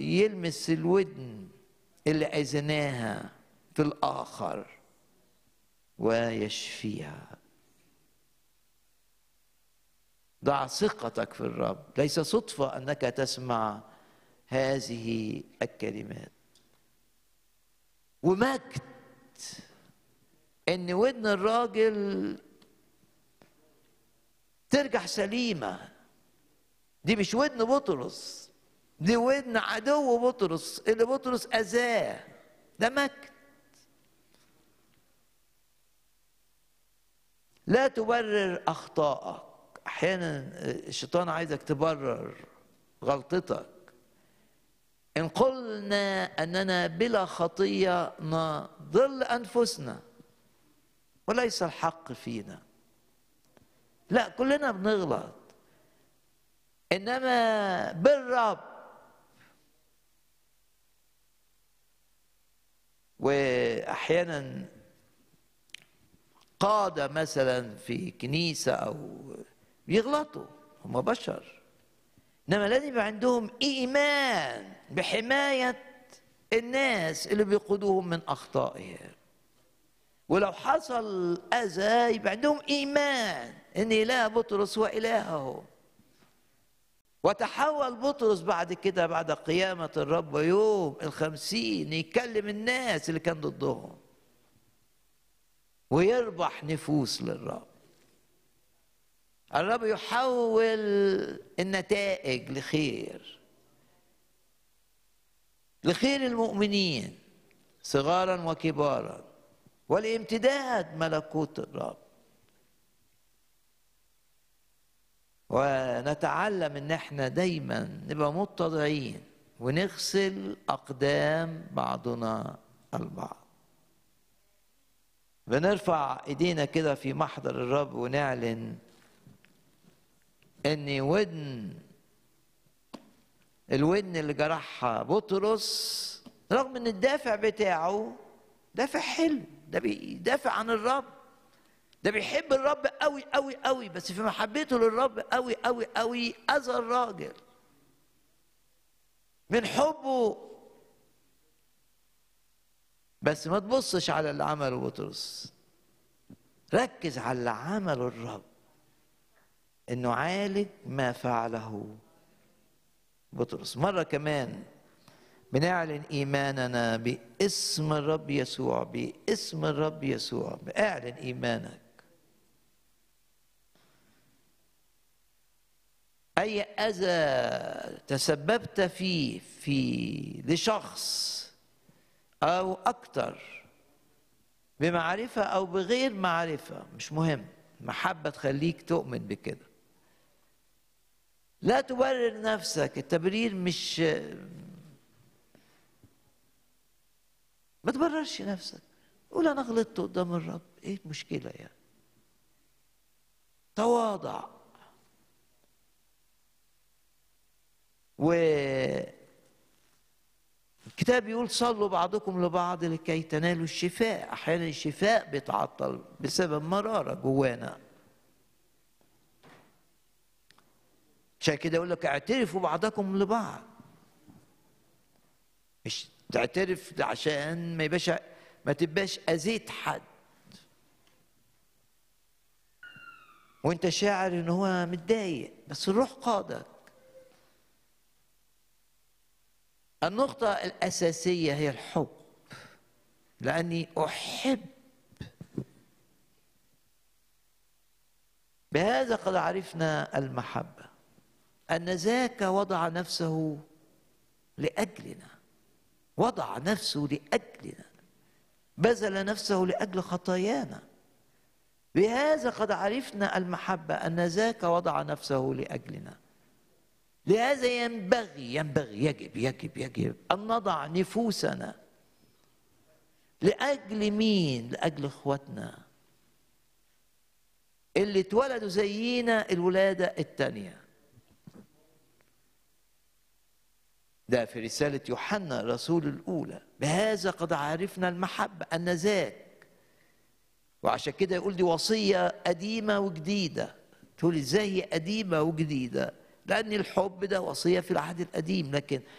يلمس الودن اللي أذناها في الآخر ويشفيها ضع ثقتك في الرب ليس صدفة أنك تسمع هذه الكلمات ومجد ان ودن الراجل ترجع سليمه دي مش ودن بطرس دي ودن عدو بطرس اللي بطرس اذاه ده مجد لا تبرر اخطائك احيانا الشيطان عايزك تبرر غلطتك ان قلنا اننا بلا خطيه نضل انفسنا وليس الحق فينا لا كلنا بنغلط انما بالرب واحيانا قاده مثلا في كنيسه او بيغلطوا هم بشر انما لازم يبقى عندهم ايمان بحمايه الناس اللي بيقودوهم من اخطائهم ولو حصل اذى يبقى عندهم ايمان ان اله بطرس هو الههم وتحول بطرس بعد كده بعد قيامة الرب يوم الخمسين يكلم الناس اللي كان ضدهم ويربح نفوس للرب الرب يحول النتائج لخير لخير المؤمنين صغارا وكبارا ولامتداد ملكوت الرب ونتعلم ان احنا دايما نبقى متضعين ونغسل اقدام بعضنا البعض بنرفع ايدينا كده في محضر الرب ونعلن ان ودن الودن اللي جرحها بطرس رغم ان الدافع بتاعه دافع حلو ده بيدافع عن الرب ده بيحب الرب قوي قوي قوي بس في محبته للرب قوي قوي قوي اذى الراجل من حبه بس ما تبصش على اللي عمله بطرس ركز على اللي عمله الرب انه عالج ما فعله بطرس مره كمان بنعلن ايماننا باسم الرب يسوع باسم الرب يسوع اعلن ايمانك اي اذى تسببت فيه في لشخص او اكتر بمعرفه او بغير معرفه مش مهم محبه تخليك تؤمن بكده لا تبرر نفسك التبرير مش ما تبررش نفسك قول انا غلطت قدام الرب ايه المشكله يعني تواضع و الكتاب يقول صلوا بعضكم لبعض لكي تنالوا الشفاء احيانا الشفاء بيتعطل بسبب مراره جوانا عشان كده يقول لك اعترفوا بعضكم لبعض مش تعترف عشان ما يبقاش ما تبقاش اذيت حد وانت شاعر ان هو متضايق بس الروح قادك النقطة الأساسية هي الحب لأني أحب بهذا قد عرفنا المحبة أن ذاك وضع نفسه لأجلنا وضع نفسه لأجلنا بذل نفسه لأجل خطايانا بهذا قد عرفنا المحبة أن ذاك وضع نفسه لأجلنا لهذا ينبغي ينبغي يجب يجب يجب أن نضع نفوسنا لأجل مين؟ لأجل إخواتنا اللي اتولدوا زينا الولادة الثانية ده في رسالة يوحنا الرسول الأولى بهذا قد عرفنا المحبة أن ذاك وعشان كده يقول دي وصية قديمة وجديدة تقول ازاي هي قديمة وجديدة لأن الحب ده وصية في العهد القديم لكن